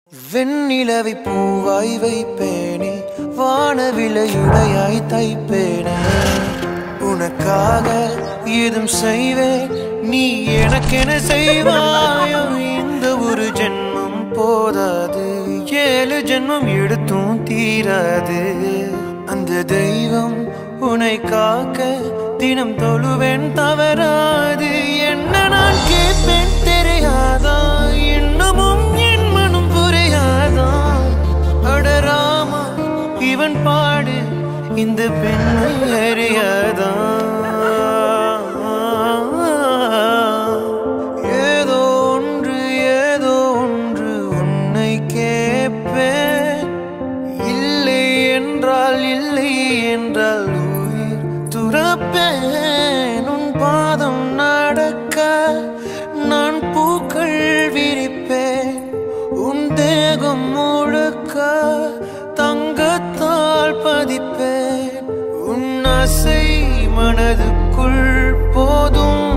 வெண்ணிலவை பூவாய் வைப்பேனே வானவிலை இடையாய் தைப்பேனே உனக்காக ஏதும் செய்வேன் நீ எனக்கென செய்வாயோ இந்த ஒரு ஜென்மம் போதாது ஏழு ஜென்மம் எடுத்தும் தீராது அந்த தெய்வம் உன்னை காக்க தினம் தொழுவேன் தவறாது என்ன நான் கேட்பேன் தெரியாதா இன்னமும் என் மனம் புரியாதா அடராமா இவன் பாடு இந்த பெண்ணை அறியாதா ஏதோ ஒன்று ஏதோ ஒன்று உன்னை கேட்பேன் இல்லை என்றால் இல்லை என்றால் உயிர் துறப்பேன் உன் பாதம் நடக்க நான் பூக்கள் விரிப்பேன் உன் தேகம் முழுக்க தங்கத்தால் பதிப்பேன் உன் ஆசை மனதுக்குள் போதும்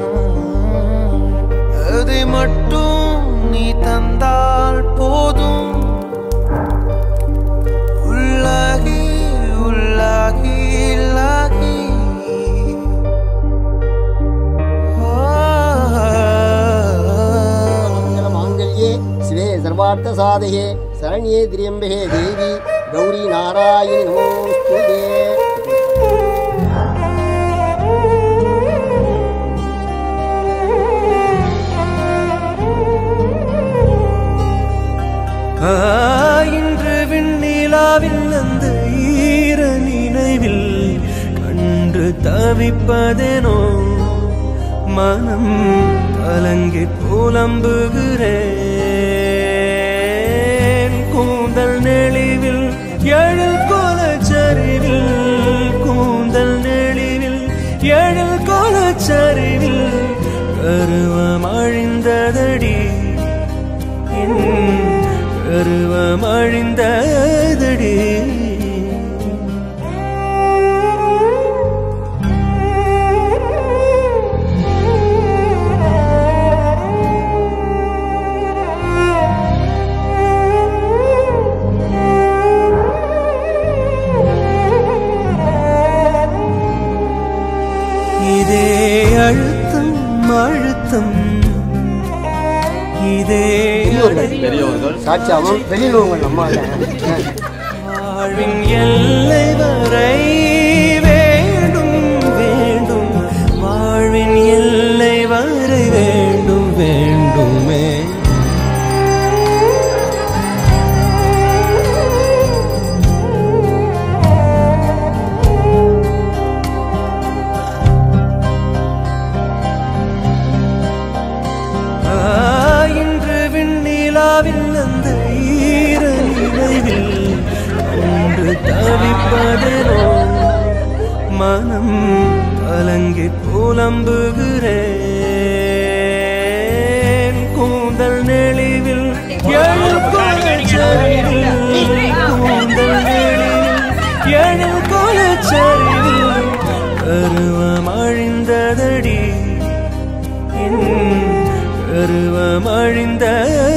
அதை மட்டும் நீ தந்தால் போதும் உள்ளாகி உள்ளாகி இல்லாகி ஆ மாங்கல்யே சிவே சர்வார்த்த சாதகே சரண்யே திரியம்பகே தேவி கௌரி நாராயணி நமோஸ்துதே ஆ, இன்று விண்ணிலாவில் அந்த ஈர நினைவில் கண்டு தவிப்பதேனோ மனம் கலங்கி புலம்புகிறேன் கூந்தல் நெளிவில் எழில் கோலச்சரிவில் கூந்தல் நெளிவில் எழில் கோலச்சரிவில் கருவம் அழிந்ததடி என் கருவம் அழிந்ததடி இதே அழுத்தம் அழுத்தம் இதே பெரியவர்கள் சாட்சியாகவும் வெளியில் உங்கள் அம்மா வாழ்வின் எல்லை வரை வேண்டும் வேண்டும் வாழ்வின் எல்லை வரை வேண்டும் வேண்டுமே ஆ, இன்று விண்ணிலாவில் அந்த ஈர நினைவில் ஒன்று தவிப்பதனோ மனம் கலங்கி புலம்புகிறேன் கூந்தல் நெளிவில் எழில் கோலச்சரிவில் கூந்தல் நெளிவில் எழில் கோலச்சரிவில் கருவம் அழிந்ததடி என் கருவம் அழிந்த